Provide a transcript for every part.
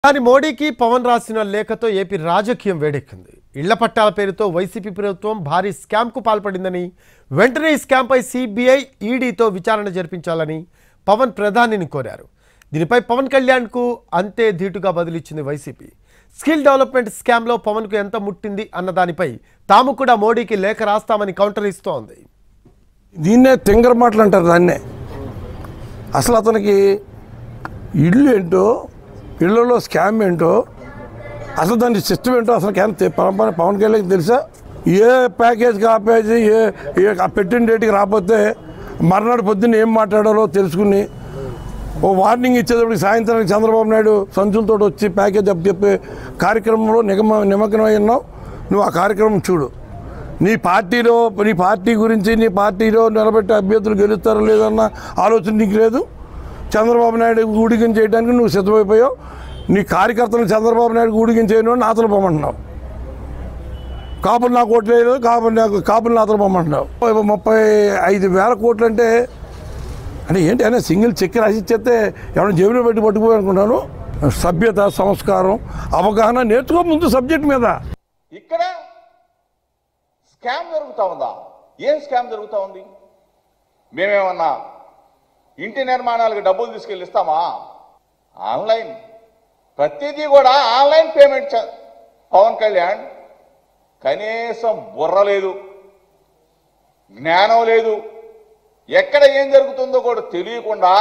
కానీ మోడీకి పవన్ రాసిన లేఖతో ఏపీ రాజకీయం వేడెక్కింది ఇళ్ల పట్టాల పేరుతో వైసీపీ ప్రభుత్వం భారీ స్కామ్కు పాల్పడిందని వెంటనే ఈ స్కామ్పై సిబిఐ ఈడీతో విచారణ జరిపించాలని పవన్ ప్రధానిని కోరారు దీనిపై పవన్ కళ్యాణ్కు అంతే ధీటుగా బదులిచ్చింది వైసీపీ స్కిల్ డెవలప్మెంట్ స్కామ్లో పవన్కు ఎంత ముట్టింది అన్న దానిపై తాము కూడా మోడీకి లేఖ రాస్తామని కౌంటర్ ఇస్తోంది దీన్నే తింగర మాటలు అంటారు దాన్నే అసలు అతనికి ఇల్లు ఏంటో ఇళ్ళలో స్కామ్ ఏంటో అసలు దాని సిస్టమ్ ఏంటో అసలు కేంద్ర తె- పవన్ పవన్- పవన్ కళ్యాణ్ తెలుసా ఏ ప్యాకేజ్కి ఆపేసి ఏ ఏ ఆ పెట్టిన డేట్కి రాకపోతే మర్నాడు పొద్దున్న ఏం మాట్లాడాలో తెలుసుకుని ఓ వార్నింగ్ ఇచ్చేటప్పటికి సాయంత్రానికి చంద్రబాబు నాయుడు సంచులతో వచ్చి ప్యాకేజ్ అప్ చెప్పే కార్యక్రమంలో నిగమ నిమగ్నమై ఉన్నావు నువ్వు ఆ కార్యక్రమం చూడు నీ పార్టీలో నీ పార్టీ గురించి నీ పార్టీలో నిలబెట్టే అభ్యర్థులు గెలుస్తారో లేదన్న ఆలోచన నీకు లేదు చంద్రబాబు నాయుడు ఊడిగం చేయడానికి నువ్వు సిద్ధమైపోయావు నీ కార్యకర్తలను చంద్రబాబు నాయుడు ఊడిగం చేయను నాతలు పొమ్మంటున్నావు కాపులు నాకు ఓట్లు వేయలేదు కాపులు నాకు కాపులు నాతలు పొమ్మంటున్నావు ముప్పై ఐదు వేల కోట్లు అంటే అంటే ఏంటి అయినా సింగిల్ చెక్ రాసి ఇచ్చేస్తే ఎవరైనా జేబులో పెట్టి పట్టుకుపోయి అనుకుంటాను సభ్యత సంస్కారం అవగాహన నేర్చుకో ముందు సబ్జెక్ట్ మీద ఇక్కడ స్కామ్ జరుగుతా ఉందా ఏం స్కామ్ జరుగుతా ఉంది మేమేమన్నా ఇంటి నిర్మాణాలకు డబ్బులు తీసుకెళ్ళి ఇస్తామా ఆన్లైన్ ప్రతిదీ కూడా ఆన్లైన్ పేమెంట్ చ- పవన్ కళ్యాణ్ కనీసం బుర్ర లేదు జ్ఞానం లేదు ఎక్కడ ఏం జరుగుతుందో కూడా తెలియకుండా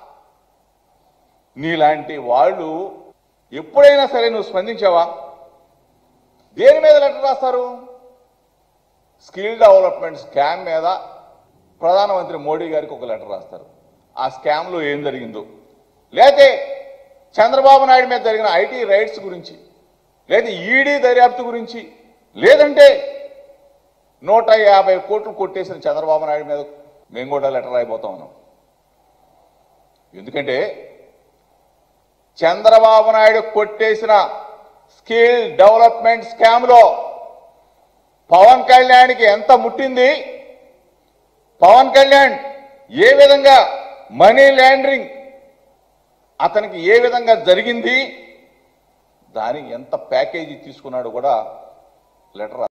నీలాంటి వాళ్ళు ఎప్పుడైనా సరే నువ్వు స్పందించావా దేని మీద లెటర్ రాస్తారు స్కిల్ డెవలప్మెంట్ స్కామ్ మీద ప్రధానమంత్రి మోడీ గారికి ఒక లెటర్ రాస్తారు ఆ స్కామ్లో ఏం జరిగిందో లేతే చంద్రబాబు నాయుడు మీద జరిగిన ఐటీ రైట్స్ గురించి లేదా ఈడీ దర్యాప్తు గురించి లేదంటే నూట యాభై కోట్లు కొట్టేసిన చంద్రబాబు నాయుడు మీద మేము కూడా లెటర్ రాయిపోతా ఉన్నాం ఎందుకంటే చంద్రబాబు నాయుడు కొట్టేసిన స్కిల్ డెవలప్మెంట్ స్కామ్ లో పవన్ కళ్యాణ్కి ఎంత ముట్టింది పవన్ కళ్యాణ్ ఏ విధంగా మనీ లాండరింగ్ అతనికి ఏ విధంగా జరిగింది దానికి ఎంత ప్యాకేజీ తీసుకున్నాడు కూడా లెటర్